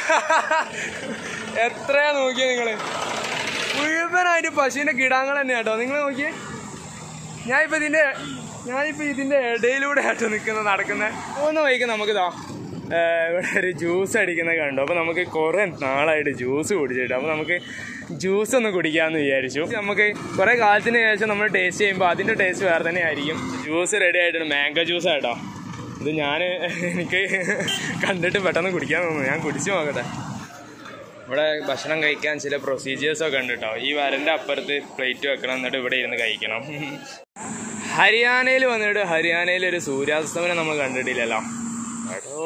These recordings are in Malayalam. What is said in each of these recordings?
എത്രയാ നോക്കിയ നിങ്ങള് മുഴുവനായിട്ട് പശുവിന്റെ കിടാങ്ങൾ തന്നെ കേട്ടോ നിങ്ങൾ നോക്കിയേ ഞാനിപ്പോ ഇതിന്റെ ഞാനിപ്പോ ഇതിന്റെ ഇടയിലൂടെ ആട്ടോ നിൽക്കുന്നത് നടക്കുന്നത് പോകുന്ന വഴിക്ക് നമുക്കിതാ ഏർ ഇവിടെ ഒരു ജ്യൂസ് അടിക്കുന്നത് കണ്ടു അപ്പോൾ നമുക്ക് കുറേ നാളായിട്ട് ജ്യൂസ് കുടിച്ചിട്ട് അപ്പോൾ നമുക്ക് ജ്യൂസ് ഒന്ന് കുടിക്കാമെന്ന് വിചാരിച്ചു നമുക്ക് കുറേ കാലത്തിന് ശേഷം നമ്മൾ ടേസ്റ്റ് ചെയ്യുമ്പോൾ അതിൻ്റെ ടേസ്റ്റ് വേറെ തന്നെ ആയിരിക്കും ജ്യൂസ് റെഡി ആയിട്ടുണ്ട് മാംഗോ ജ്യൂസ് ആട്ടോ ഇത് ഞാൻ എനിക്ക് കണ്ടിട്ട് പെട്ടെന്ന് കുടിക്കാൻ തോന്നുന്നു ഞാൻ കുടിച്ചു നോക്കട്ടെ ഇവിടെ ഭക്ഷണം കഴിക്കാൻ ചില പ്രൊസീജിയേഴ്സ് ഒക്കെ ഉണ്ട് കേട്ടോ ഈ വരൻ്റെ അപ്പുറത്ത് പ്ലേറ്റ് വെക്കണം എന്നിട്ട് ഇവിടെ ഇരുന്ന് കഴിക്കണം ഹരിയാനയിൽ വന്നിട്ട് ഹരിയാനയിൽ ഒരു സൂര്യാസ്തമനം നമ്മൾ കണ്ടിട്ടില്ലല്ലോ എടോ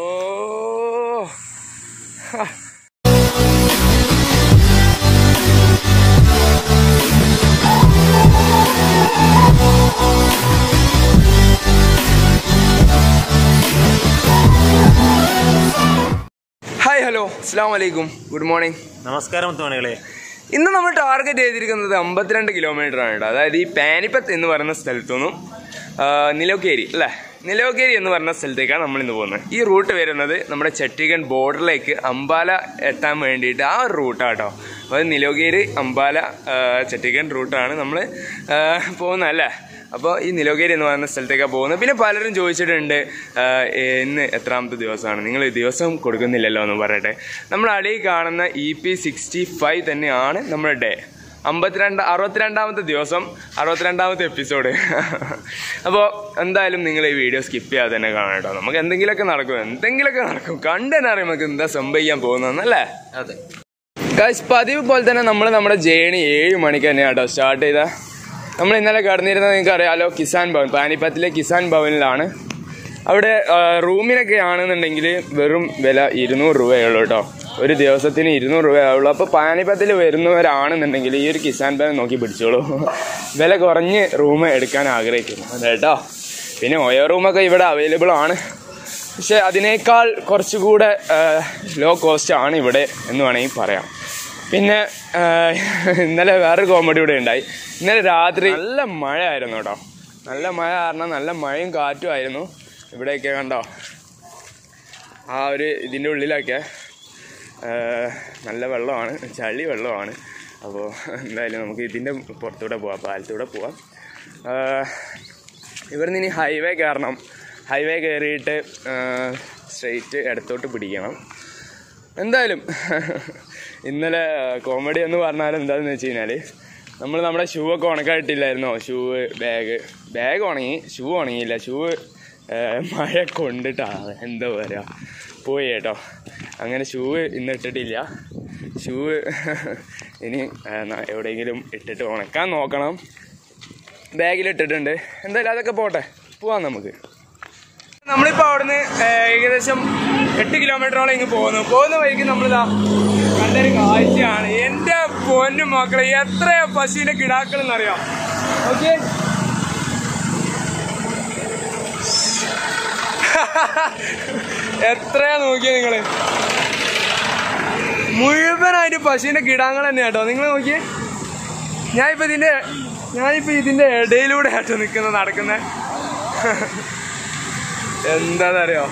ഹ. ഹായ് ഹലോ അസ്സാം വലൈക്കും ഗുഡ് മോർണിംഗ് നമസ്കാരം മുത്തുമണികളെ ഇന്ന് നമ്മൾ ടാർഗറ്റ് ചെയ്തിരിക്കുന്നത് അമ്പത്തിരണ്ട് കിലോമീറ്റർ ആണ് കേട്ടോ അതായത് ഈ പാനിപ്പത്ത് എന്ന് പറയുന്ന സ്ഥലത്തു നിന്നും ആ, നിലോക്കേരി അല്ലേ നിലോക്കേരി എന്ന് പറയുന്ന സ്ഥലത്തേക്കാണ് നമ്മൾ ഇന്ന് പോകുന്നത് ഈ റൂട്ട് വരുന്നത് നമ്മുടെ ചട്ടിഗൺ ബോർഡറിലേക്ക് അംബാല എത്താൻ വേണ്ടിയിട്ട് ആ ഒരു റൂട്ടാണ് കേട്ടോ അതായത് നിലോക്കേരി അംബാല ആ, ചട്ടിഗൺ റൂട്ടാണ് നമ്മൾ പോകുന്നത് അല്ലേ അപ്പോൾ ഈ നിലോഗേരി എന്ന് പറയുന്ന സ്ഥലത്തേക്കാണ് പോകുന്നത് പിന്നെ പലരും ചോദിച്ചിട്ടുണ്ട് ആ, ഇന്ന് എത്രാമത്തെ ദിവസമാണ് നിങ്ങൾ ദിവസം കൊടുക്കുന്നില്ലല്ലോ എന്ന് പറയട്ടെ നമ്മൾ അടിയിൽ കാണുന്ന ഇ പി സിക്സ്റ്റി ഫൈവ് തന്നെയാണ് നമ്മുടെ ഡേ അമ്പത്തിരണ്ട് അറുപത്തിരണ്ടാമത്തെ ദിവസം അറുപത്തിരണ്ടാമത്തെ എപ്പിസോഡ് അപ്പോൾ എന്തായാലും നിങ്ങൾ ഈ വീഡിയോ സ്കിപ്പ് ചെയ്യാതെ തന്നെ കാണാം കേട്ടോ നമുക്ക് എന്തെങ്കിലുമൊക്കെ നടക്കും എന്തെങ്കിലുമൊക്കെ നടക്കും കണ്ടു തന്നെ അറിയാം നമുക്ക് എന്താ സംഭവിക്കാൻ പോകുന്നതെന്നല്ലേ അതെ ഗൈസ് പതിവ് പോലെ തന്നെ നമ്മൾ നമ്മുടെ ജേണി ഏഴ് മണിക്ക് തന്നെയാണ് കേട്ടോ സ്റ്റാർട്ട് ചെയ്ത നമ്മൾ ഇന്നലെ കടന്നിരുന്നത് നിങ്ങൾക്ക് അറിയാലോ കിസാൻ ഭവൻ പാനിപ്പത്തിലെ കിസാൻ ഭവനിലാണ് അവിടെ ആ, റൂമിനൊക്കെ ആണെന്നുണ്ടെങ്കിൽ വെറും വില ഇരുന്നൂറ് രൂപയുള്ളൂ കേട്ടോ ഒരു ദിവസത്തിന് ഇരുന്നൂറ് രൂപയുള്ളൂ അപ്പോൾ പാനിപ്പത്തിൽ വരുന്നവരാണെന്നുണ്ടെങ്കിൽ ഈ ഒരു കിസാൻ ഭവൻ നോക്കി പിടിച്ചോളൂ വില കുറഞ്ഞ് റൂം എടുക്കാൻ ആഗ്രഹിക്കുന്നു അതെ കേട്ടോ പിന്നെ ഓയോ റൂമൊക്കെ ഇവിടെ അവൈലബിൾ ആണ് പക്ഷെ അതിനേക്കാൾ കുറച്ചുകൂടെ ലോ കോസ്റ്റ് ആണ് ഇവിടെ എന്ന് വേണമെങ്കിൽ പറയാം പിന്നെ ആ, ഇന്നലെ വേറൊരു കോമഡി ഇവിടെ ഉണ്ടായി ഇന്നലെ രാത്രി നല്ല മഴ ആയിരുന്നു കേട്ടോ നല്ല മഴ കാരണം നല്ല മഴയും കാറ്റും ആയിരുന്നു ഇവിടെയൊക്കെ കണ്ടോ ആ ഒരു ഇതിൻ്റെ ഉള്ളിലൊക്കെ ആ, നല്ല വെള്ളമാണ് ചളി വെള്ളമാണ് അപ്പോൾ എന്തായാലും നമുക്ക് ഇതിൻ്റെ പുറത്തൂടെ പോവാം പാലത്തൂടെ പോവാം ആ, ഇവിടുന്ന് ഇനി ഹൈവേ കയറണം ഹൈവേ കയറിയിട്ട് സ്ട്രെയിറ്റ് ഇടത്തോട്ട് പിടിക്കണം എന്തായാലും ഇന്നലെ കോമഡി എന്ന് പറഞ്ഞാൽ എന്താണെന്ന് വെച്ച് കഴിഞ്ഞാൽ നമ്മൾ നമ്മുടെ ഷൂ ഒക്കെ ഉണക്കായിട്ടില്ലായിരുന്നോ ഷൂ ബാഗ് ബാഗ് ഉണങ്ങി ഷൂ ഉണങ്ങിയില്ല ഷൂ മഴ കൊണ്ടിട്ടാണ് എന്താ പറയുക പോയി കേട്ടോ അങ്ങനെ ഷൂ ഇന്ന് ഇട്ടിട്ടില്ല ഷൂ ഇനി ആ, ന- എവിടെയെങ്കിലും ഇട്ടിട്ട് ഉണക്കാൻ നോക്കണം ബാഗിലിട്ടിട്ടുണ്ട് എന്തായാലും അതൊക്കെ പോട്ടെ പോവാം നമുക്ക് നമ്മളിപ്പോൾ അവിടുന്ന് ഏഹ്, ഏകദേശം എട്ട് കിലോമീറ്ററോളം ഇങ്ങ് പോകുന്നു പോകുന്ന വഴിക്ക് നമ്മളിതാ കണ്ടൊരു കാഴ്ചയാണ് എൻ്റെ പൊന്നു മക്കളെ എത്രയാ പശുവിന്റെ കിടാക്കൾ എന്നറിയാം ഓക്കെ എത്രയാ നോക്കിയ നിങ്ങള് മുഴുവനായിട്ട് പശുവിന്റെ കിടാങ്ങൾ തന്നെ കേട്ടോ നിങ്ങൾ നോക്കിയേ ഞാനിപ്പോ ഇതിന്റെ ഞാനിപ്പോ ഇതിന്റെ ഇടയിലൂടെ ആട്ടോ നിൽക്കുന്നത് നടക്കുന്നത് എന്താന്നറിയോ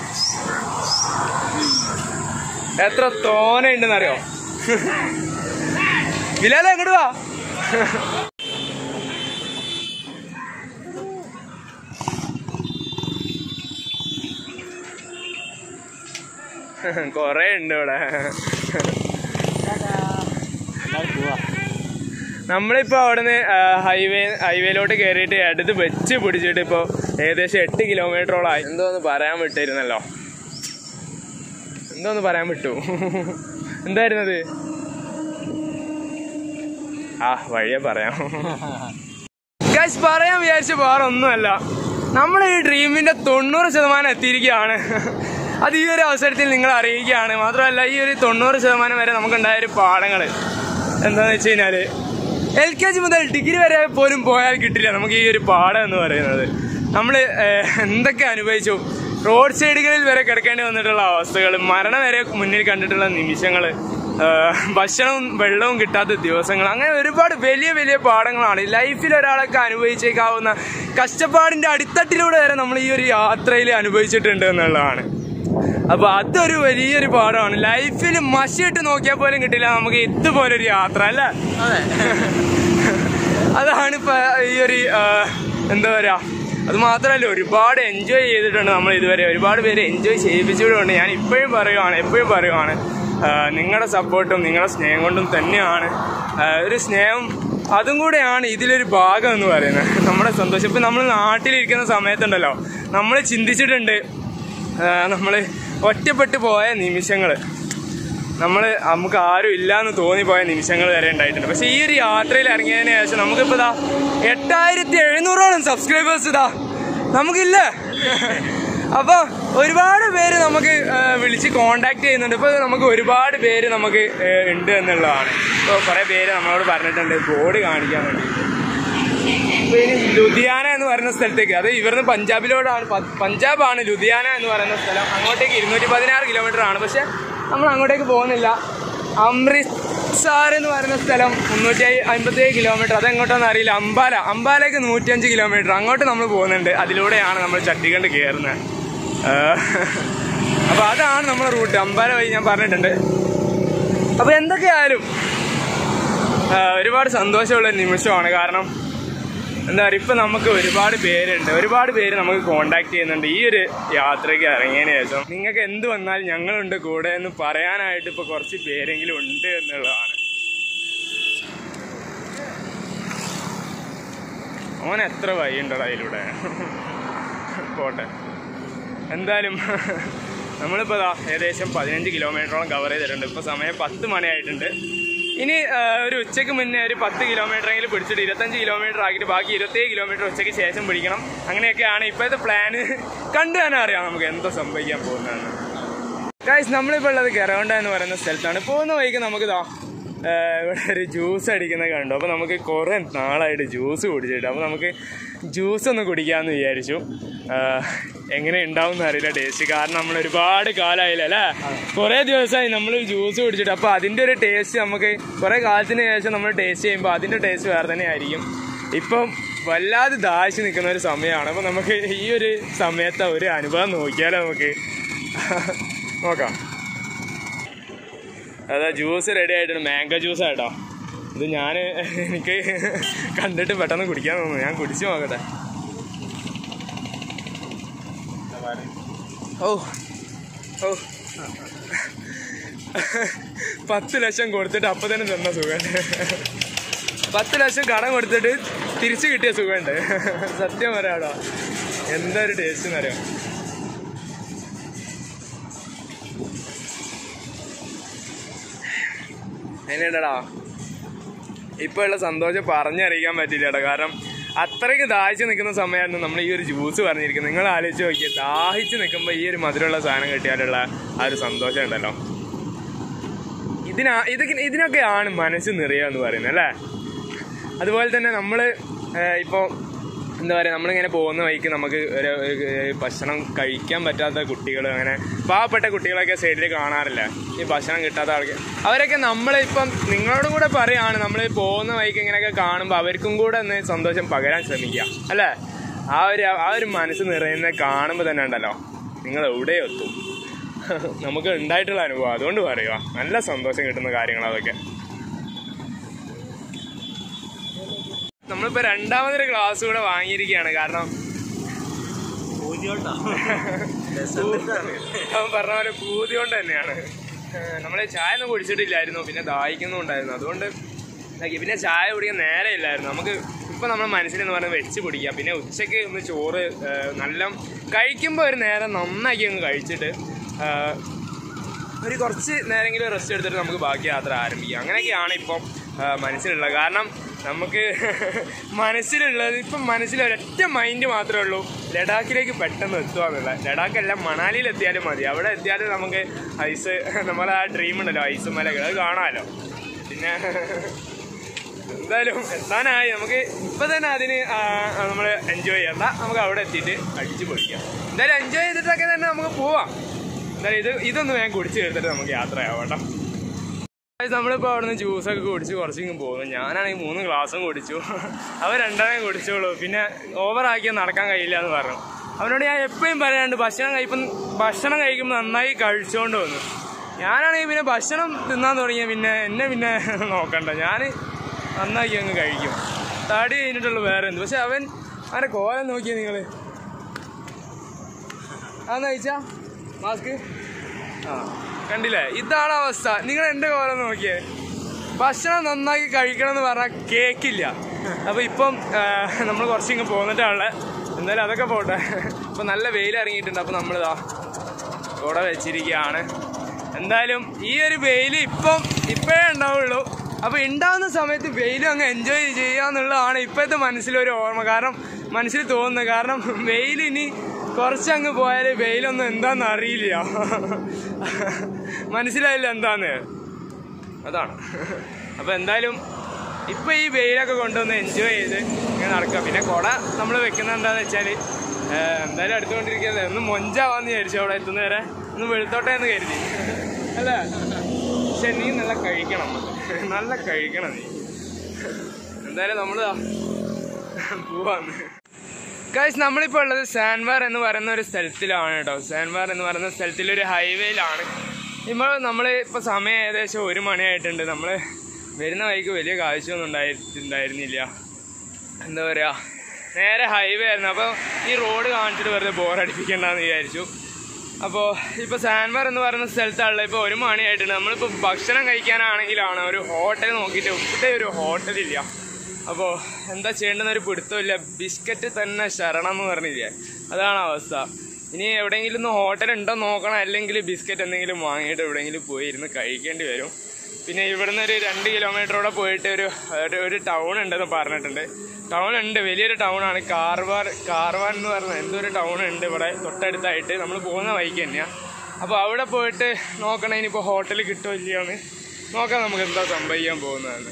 എത്ര തോന ഉണ്ടെന്നറിയോ ബിലാല എങ്ങോട്ട് വാ കൊറേ ഉണ്ട് ഇവിടെ നമ്മളിപ്പോ അവിടുന്ന് ഹൈവേ ഹൈവേയിലോട്ട് കയറിയിട്ട് അടുത്ത് വെച്ച് പിടിച്ചിട്ട് ഇപ്പോ ഏകദേശം എട്ട് കിലോമീറ്ററോളായി എന്തോന്ന് പറയാൻ വിട്ടിരുന്നല്ലോ എന്തോന്ന് പറയാൻ വിട്ടു എന്തായിരുന്നത് ആ വഴിയെ പറയാം ഗൈസ് പറയാൻ വിചാരിച്ച വേറെ ഒന്നുമല്ല നമ്മൾ ഈ ഡ്രീമിന്റെ തൊണ്ണൂറ് ശതമാനം എത്തിയിരിക്കുകയാണ് അത് ഈ ഒരു അവസരത്തിൽ നിങ്ങൾ അറിയിക്കുകയാണ് മാത്രമല്ല ഈ ഒരു തൊണ്ണൂറ് ശതമാനം വരെ നമുക്കുണ്ടായ ഒരു പാഠങ്ങൾ എന്താന്ന് വെച്ച് കഴിഞ്ഞാല് എൽ കെ ജി മുതൽ ഡിഗ്രി വരെ പോലും പോയാൽ കിട്ടില്ല നമുക്ക് ഈ ഒരു പാഠം എന്ന് പറയുന്നത് നമ്മൾ എന്തൊക്കെ അനുഭവിച്ചു റോഡ് സൈഡുകളിൽ വരെ കിടക്കേണ്ടി വന്നിട്ടുള്ള അവസ്ഥകൾ മരണം വരെ മുന്നിൽ കണ്ടിട്ടുള്ള നിമിഷങ്ങൾ ഭക്ഷണവും വെള്ളവും കിട്ടാത്ത ദിവസങ്ങൾ അങ്ങനെ ഒരുപാട് വലിയ വലിയ പാഠങ്ങളാണ് ലൈഫിൽ ഒരാളൊക്കെ അനുഭവിച്ചേക്കാവുന്ന കഷ്ടപ്പാടിന്റെ അടിത്തട്ടിലൂടെ വരെ നമ്മൾ ഈ ഒരു യാത്രയിൽ അനുഭവിച്ചിട്ടുണ്ട് എന്നുള്ളതാണ് അപ്പൊ അതൊരു വലിയൊരു പാഠമാണ് ലൈഫിൽ മഷിയിട്ട് നോക്കിയാൽ പോലും കിട്ടില്ല നമുക്ക് ഇതുപോലൊരു യാത്ര അല്ലേ അതെ അതാണ് ഇപ്പൊ ഈ ഒരു ആ, എന്താ പറയാ അത് മാത്രമല്ല ഒരുപാട് എൻജോയ് ചെയ്തിട്ടുണ്ട് നമ്മൾ ഇതുവരെ ഒരുപാട് പേര് എൻജോയ് ചെയ്യിപ്പിച്ചിട്ടുണ്ട് ഞാൻ ഇപ്പോഴും പറയുവാണ് എപ്പോഴും പറയുവാണ് നിങ്ങളുടെ സപ്പോർട്ടും നിങ്ങളുടെ സ്നേഹം കൊണ്ടും തന്നെയാണ് ആ, ഒരു സ്നേഹം അതും കൂടെയാണ് ഇതിലൊരു ഭാഗം എന്ന് പറയുന്നത് നമ്മുടെ സന്തോഷം ഇപ്പം നമ്മൾ നാട്ടിലിരിക്കുന്ന സമയത്തുണ്ടല്ലോ നമ്മൾ ചിന്തിച്ചിട്ടുണ്ട് നമ്മൾ ഒറ്റപ്പെട്ടു പോയ നിമിഷങ്ങൾ നമ്മൾ നമുക്ക് ആരും ഇല്ല എന്ന് തോന്നിപ്പോയ നിമിഷങ്ങൾ വരെ ഉണ്ടായിട്ടുണ്ട് പക്ഷെ ഈ ഒരു യാത്രയിൽ ഇറങ്ങിയതിന് ശേഷം നമുക്കിപ്പോ ഇതാ എട്ടായിരത്തി എഴുന്നൂറോളം സബ്സ്ക്രൈബേഴ്സ് ഇതാ നമുക്കില്ലേ അപ്പൊ ഒരുപാട് പേര് നമുക്ക് ആ, വിളിച്ച് കോണ്ടാക്ട് ചെയ്യുന്നുണ്ട് ഇപ്പൊ നമുക്ക് ഒരുപാട് പേര് നമുക്ക് ആ, ഉണ്ട് എന്നുള്ളതാണ് ഇപ്പൊ കുറെ പേര് നമ്മളോട് പറഞ്ഞിട്ടുണ്ട് ബോർഡ് കാണിക്കാൻ വേണ്ടി ഇപ്പൊ ഇനി ലുധിയാന എന്ന് പറയുന്ന സ്ഥലത്തേക്ക് അത് ഇവിടുന്ന് പഞ്ചാബിലോടാണ് പ- പഞ്ചാബാണ് ലുധിയാന എന്ന് പറയുന്ന സ്ഥലം അങ്ങോട്ടേക്ക് ഇരുന്നൂറ്റി പതിനാറ് കിലോമീറ്റർ ആണ് പക്ഷെ നമ്മൾ അങ്ങോട്ടേക്ക് പോകുന്നില്ല അമൃത്സർ എന്ന് പറയുന്ന സ്ഥലം മുന്നൂറ്റി അമ്പത്തി ഏഴ് കിലോമീറ്റർ അത് എങ്ങോട്ടാന്ന് അറിയില്ല അംബാല അംബാലയ്ക്ക് നൂറ്റിയഞ്ച് കിലോമീറ്റർ അങ്ങോട്ട് നമ്മൾ പോകുന്നുണ്ട് അതിലൂടെയാണ് നമ്മൾ ചട്ടിക്കണ്ട് കയറുന്നത് അപ്പൊ അതാണ് നമ്മുടെ റൂട്ട് അംബാല വഴി ഞാൻ പറഞ്ഞിട്ടുണ്ട് അപ്പൊ എന്തൊക്കെയായാലും ആ, ഒരുപാട് സന്തോഷമുള്ള ഒരു നിമിഷമാണ് കാരണം എന്താ പറയുക ഇപ്പം നമുക്ക് ഒരുപാട് പേരുണ്ട് ഒരുപാട് പേര് നമുക്ക് കോണ്ടാക്ട് ചെയ്യുന്നുണ്ട് ഈ ഒരു യാത്രയ്ക്ക് ഇറങ്ങിയതിന് ശേഷം നിങ്ങൾക്ക് എന്ത് വന്നാലും ഞങ്ങളുണ്ട് കൂടെ എന്ന് പറയാനായിട്ട് ഇപ്പോൾ കുറച്ച് പേരെങ്കിലും ഉണ്ട് എന്നുള്ളതാണ് അവൻ എത്ര വഴിയുണ്ടോ അതിലൂടെ പോട്ടെ എന്തായാലും നമ്മളിപ്പോൾ ദാ ഏകദേശം പതിനഞ്ച് കിലോമീറ്ററോളം കവർ ചെയ്തിട്ടുണ്ട് ഇപ്പോൾ സമയം പത്ത് മണിയായിട്ടുണ്ട് ഇനി ആ, ഒരു ഉച്ചയ്ക്ക് മുന്നേ ഒരു പത്ത് കിലോമീറ്റർ എങ്കിലും പിടിച്ചിട്ട് ഇരുപത്തഞ്ച് കിലോമീറ്റർ ആക്കിയിട്ട് ബാക്കി ഇരുപത്തേഴ് കിലോമീറ്റർ ഉച്ചയ്ക്ക് ശേഷം പിടിക്കണം അങ്ങനെയൊക്കെയാണ് ഇപ്പോഴത്തെ പ്ലാന് കണ്ടു തന്നെ അറിയാം നമുക്ക് എന്തോ സംഭവിക്കാൻ പോകുന്നതെന്ന് ഗൈസ് നമ്മളിപ്പോൾ ഉള്ളത് കെറോണ്ട എന്ന് പറയുന്ന സ്ഥലത്താണ് പോകുന്ന വഴിക്ക് നമുക്ക് ഇതാ ആ, ഇവിടെ ഒരു ജ്യൂസ് അടിക്കുന്നത് കണ്ടു അപ്പോൾ നമുക്ക് കുറേ നാളായിട്ട് ജ്യൂസ് കുടിച്ചിട്ട് അപ്പോൾ നമുക്ക് ജ്യൂസ് ഒന്ന് കുടിക്കാമെന്ന് വിചാരിച്ചു ആ, എങ്ങനെ ഉണ്ടാവും എന്ന് അറിയില്ല ടേസ്റ്റ് കാരണം നമ്മൾ ഒരുപാട് കാലമായില്ല അല്ലേ കുറേ ദിവസമായി നമ്മൾ ജ്യൂസ് കുടിച്ചിട്ട് അപ്പോൾ അതിൻ്റെ ഒരു ടേസ്റ്റ് നമുക്ക് കുറേ കാലത്തിന് ശേഷം നമ്മൾ ടേസ്റ്റ് ചെയ്യുമ്പോൾ അതിൻ്റെ ടേസ്റ്റ് വേറെ തന്നെ ആയിരിക്കും ഇപ്പം വല്ലാതെ ദാഹിച്ച് നിൽക്കുന്ന ഒരു സമയമാണ് അപ്പോൾ നമുക്ക് ഈ ഒരു സമയത്തെ ഒരു അനുഭവം നോക്കിയാലോ നമുക്ക് നോക്കാം അതാ ജ്യൂസ് റെഡി ആയിട്ടുണ്ട് മാംഗോ ജ്യൂസ് ആട്ടോ ഇത് ഞാൻ എനിക്ക് കണ്ടിട്ട് പെട്ടെന്ന് കുടിക്കാൻ തോന്നുന്നു ഞാൻ കുടിച്ചു നോക്കട്ടെ ഓ ഓ പത്ത് ലക്ഷം കൊടുത്തിട്ട് അപ്പം തന്നെ തന്ന സുഖമുണ്ട് പത്ത് ലക്ഷം കടം കൊടുത്തിട്ട് തിരിച്ചു കിട്ടിയ സുഖമുണ്ട് സത്യം പറയാടോ എന്താ ഒരു ടേസ്റ്റ് എന്നറിയാം എങ്ങനെയുണ്ടടാ ഇപ്പൊ ഉള്ള സന്തോഷം പറഞ്ഞറിയിക്കാൻ പറ്റില്ലടാ കാരണം അത്രയ്ക്ക് ദാഹിച്ച് നിൽക്കുന്ന സമയമായിരുന്നു നമ്മൾ ഈ ഒരു ജ്യൂസ് പറഞ്ഞിരിക്കുന്നത് നിങ്ങൾ ആലോചിച്ച് നോക്കിയാൽ ദാഹിച്ച് നിൽക്കുമ്പോൾ ഈ ഒരു മധുരമുള്ള സാധനം കിട്ടിയാലുള്ള ആ ഒരു സന്തോഷം ഉണ്ടല്ലോ ഇതിനാ ഇത് ഇതിനൊക്കെയാണ് മനസ്സ് നിറയുക എന്ന് പറയുന്നത് അല്ലേ അതുപോലെ തന്നെ നമ്മൾ ഇപ്പോൾ എന്താ പറയുക നമ്മളിങ്ങനെ പോകുന്ന വഴിക്ക് നമുക്ക് ഒരു ഒരു ഭക്ഷണം കഴിക്കാൻ പറ്റാത്ത കുട്ടികൾ അങ്ങനെ പാവപ്പെട്ട കുട്ടികളൊക്കെ സൈഡിൽ കാണാറില്ല ഈ ഭക്ഷണം കിട്ടാത്ത ആൾക്ക് അവരൊക്കെ നമ്മളിപ്പം നിങ്ങളോടും കൂടെ പറയാണ് നമ്മൾ പോകുന്ന വഴിക്ക് ഇങ്ങനെയൊക്കെ കാണുമ്പോൾ അവർക്കും കൂടെ ഒന്ന് സന്തോഷം പകരാൻ ശ്രമിക്കുക അല്ലേ ആ ഒരു ആ ഒരു മനസ്സ് നിറയുന്ന കാണുമ്പോൾ തന്നെ ഉണ്ടല്ലോ നിങ്ങൾ എവിടെ എത്തും നമുക്ക് ഉണ്ടായിട്ടുള്ള അനുഭവം അതുകൊണ്ട് പറയുക നല്ല സന്തോഷം കിട്ടുന്ന കാര്യങ്ങൾ അതൊക്കെ നമ്മളിപ്പോ രണ്ടാമതൊരു ക്ലാസ് കൂടെ വാങ്ങിയിരിക്കുകയാണ് കാരണം അവൻ പറഞ്ഞ പോലെ പൂതി കൊണ്ട് തന്നെയാണ് നമ്മൾ ചായ ഒന്നും കുടിച്ചിട്ടില്ലായിരുന്നു പിന്നെ ദാഹിക്കുന്നുണ്ടായിരുന്നു അതുകൊണ്ട് ഇതാക്കി. പിന്നെ ചായ കുടിക്കാൻ നേരെ ഇല്ലായിരുന്നു നമുക്ക് ഇപ്പൊ നമ്മുടെ മനസ്സിലെന്ന് പറഞ്ഞാൽ വെച്ച് പിടിക്കുക പിന്നെ ഉച്ചയ്ക്ക് ഒന്ന് ചോറ് ആ, നല്ല കഴിക്കുമ്പോൾ ഒരു നേരം നന്നാക്കി അങ്ങ് കഴിച്ചിട്ട് ആ, ഒരു കുറച്ച് നേരെങ്കിലും റെസ്റ്റ് എടുത്തിട്ട് നമുക്ക് ബാക്കി യാത്ര ആരംഭിക്കാം അങ്ങനെയൊക്കെയാണ് ഇപ്പം ആ, മനസ്സിലുള്ളത് കാരണം നമുക്ക് മനസ്സിലുള്ളത് ഇപ്പം മനസ്സിൽ ഒരൊറ്റ മൈൻഡ് മാത്രമേ ഉള്ളൂ ലഡാക്കിലേക്ക് പെട്ടെന്ന് എത്തുക എന്നുള്ളത് ലഡാക്കല്ല മണാലിയിൽ എത്തിയാലും മതി അവിടെ എത്തിയാലും നമുക്ക് ഐസ് നമ്മളെ ആ ഡ്രീം ഉണ്ടല്ലോ ഐസ് മലകൾ അത് കാണാമല്ലോ പിന്നെ എന്തായാലും എത്താനായി നമുക്ക് ഇപ്പൊ തന്നെ അതിന് നമ്മൾ എൻജോയ് ചെയ്യണ്ട നമുക്ക് അവിടെ എത്തിയിട്ട് അടിച്ചു പൊളിക്കാം എന്തായാലും എൻജോയ് ചെയ്തിട്ടൊക്കെ തന്നെ നമുക്ക് പോവാം എന്തായാലും ഇത് ഇതൊന്ന് വേഗം കുടിച്ച് എടുത്തിട്ട് നമുക്ക് യാത്രയാവട്ടോ Guys, നമ്മളിപ്പോ അവിടുന്ന് ജ്യൂസൊക്കെ കുടിച്ച് കുറച്ചിങ്ങ് പോകുന്നു ഞാനാണെങ്കിൽ മൂന്ന് ഗ്ലാസും കുടിച്ചു അവർ രണ്ടെണ്ണം കുടിച്ചോളൂ പിന്നെ ഓവറാക്കിയാൽ നടക്കാൻ കഴിയില്ല എന്ന് പറഞ്ഞു അവനോട് ഞാൻ എപ്പോഴും പറയാണ്ട് ഭക്ഷണം കഴിപ്പം ഭക്ഷണം കഴിക്കുമ്പോൾ നന്നായി കഴിച്ചുകൊണ്ട് വന്നു ഞാനാണെങ്കിൽ പിന്നെ ഭക്ഷണം തിന്നാൻ തുടങ്ങിയ പിന്നെ എന്നെ പിന്നെ നോക്കണ്ട ഞാൻ നന്നായി അങ്ങ് കഴിക്കും തടി കഴിഞ്ഞിട്ടുള്ളൂ വേറെ എന്ത് പക്ഷെ അവൻ അവൻ്റെ കോലം നോക്കിയ നിങ്ങൾ അതെന്നാ കഴിച്ചാ മാസ്ക് ആ കണ്ടില്ലേ ഇതാണ് അവസ്ഥ നിങ്ങൾ എൻ്റെ കോലം നോക്കിയേ ഭക്ഷണം നന്നാക്കി കഴിക്കണം എന്ന് പറഞ്ഞാൽ കേക്കില്ല അപ്പോൾ ഇപ്പം നമ്മൾ കുറച്ചിങ്ങ് പോന്നിട്ടാണുള്ളത് എന്തായാലും അതൊക്കെ പോട്ടെ ഇപ്പം നല്ല വെയിൽ ഇറങ്ങിയിട്ടുണ്ട് അപ്പോൾ നമ്മളിതാ കൂടെ വെച്ചിരിക്കുകയാണ് എന്തായാലും ഈ ഒരു വെയിൽ ഇപ്പം ഇപ്പോഴേ ഉണ്ടാവുള്ളൂ അപ്പോൾ ഉണ്ടാവുന്ന സമയത്ത് വെയിൽ അങ്ങ് എൻജോയ് ചെയ്യുക എന്നുള്ളതാണ് ഇപ്പോഴത്തെ മനസ്സിലൊരു ഓർമ്മ കാരണം മനസ്സിൽ തോന്നുന്നത് കാരണം വെയിൽ ഇനി കുറച്ചങ്ങ് പോയാൽ വെയിലൊന്നും എന്താണെന്ന് അറിയില്ല മനസ്സിലായില്ല എന്താന്ന് അതാണ് അപ്പോൾ എന്തായാലും ഇപ്പോൾ ഈ വെയിലൊക്കെ കൊണ്ടുവന്ന് എൻജോയ് ചെയ്ത് ഇങ്ങനെ നടക്കുക പിന്നെ കുട നമ്മൾ വെക്കുന്നത് എന്താണെന്ന് വെച്ചാൽ എന്തായാലും അടുത്തുകൊണ്ടിരിക്കുന്നത് ഒന്ന് മൊഞ്ചാവാന്ന് വിചാരിച്ചു അവിടെ എത്തുന്നവരെ ഒന്ന് വെളുത്തോട്ടെ എന്ന് കരുതി അല്ലേ പക്ഷെ നീ നല്ല കഴിക്കണം നല്ല കഴിക്കണം നീ എന്തായാലും നമ്മൾ പോവാന്ന് ഗൈസ് നമ്മളിപ്പോൾ ഉള്ളത് സാൻവാർ എന്ന് പറയുന്ന ഒരു സ്ഥലത്തിലാണ് കേട്ടോ സാൻവാർ എന്ന് പറയുന്ന സ്ഥലത്തിൽ ഒരു ഹൈവേയിലാണ് ഇപ്പോൾ നമ്മൾ ഇപ്പോൾ സമയം ഏകദേശം ഒരു മണിയായിട്ടുണ്ട് നമ്മൾ വരുന്ന വഴിക്ക് വലിയ കാഴ്ചയൊന്നും ഉണ്ടായിട്ടുണ്ടായിരുന്നില്ല എന്താ പറയുക നേരെ ഹൈവേ ആയിരുന്നു അപ്പോൾ ഈ റോഡ് കാണിച്ചിട്ട് വെറുതെ ബോറടിപ്പിക്കണ്ടെന്ന് വിചാരിച്ചു അപ്പോൾ ഇപ്പോൾ സാൻവാർ എന്ന് പറയുന്ന സ്ഥലത്താണല്ലോ ഇപ്പോൾ ഒരു മണിയായിട്ടുണ്ട് നമ്മളിപ്പോൾ ഭക്ഷണം കഴിക്കാനാണെങ്കിലാണ് ഒരു ഹോട്ടൽ നോക്കിയിട്ട് ഇവിടെ ഒരു ഹോട്ടലില്ല അപ്പോൾ എന്താ ചെയ്യേണ്ടെന്ന് ഒരു പിടുത്തമില്ല ബിസ്ക്കറ്റ് തന്നെ ശരണം എന്ന് പറഞ്ഞില്ലേ അതാണ് അവസ്ഥ ഇനി എവിടെയെങ്കിലും ഒന്ന് ഹോട്ടൽ ഉണ്ടോ നോക്കണം അല്ലെങ്കിൽ ബിസ്ക്കറ്റ് എന്തെങ്കിലും വാങ്ങിയിട്ട് എവിടെയെങ്കിലും പോയി ഇരുന്ന് കഴിക്കേണ്ടി വരും പിന്നെ ഇവിടുന്ന് ഒരു രണ്ട് കിലോമീറ്ററോടെ പോയിട്ട് ഒരു ഒരു- ഒരു ടൗൺ ഉണ്ടെന്ന് പറഞ്ഞിട്ടുണ്ട് ടൗൺ ഉണ്ട് വലിയൊരു ടൗൺ ആണ് കാർവാർ കാർവാർ എന്ന് പറഞ്ഞ എന്തോ ഒരു ടൗൺ ഉണ്ട് ഇവിടെ തൊട്ടടുത്തായിട്ട് നമ്മൾ പോകുന്ന വഴിക്ക് തന്നെയാണ് അപ്പോൾ അവിടെ പോയിട്ട് നോക്കണം ഇനിയിപ്പോൾ ഹോട്ടൽ കിട്ടുമോ ഇല്ലയോ എന്ന് നോക്കാം നമുക്ക് എന്താ സംഭവിക്കാൻ പോകുന്നതെന്ന്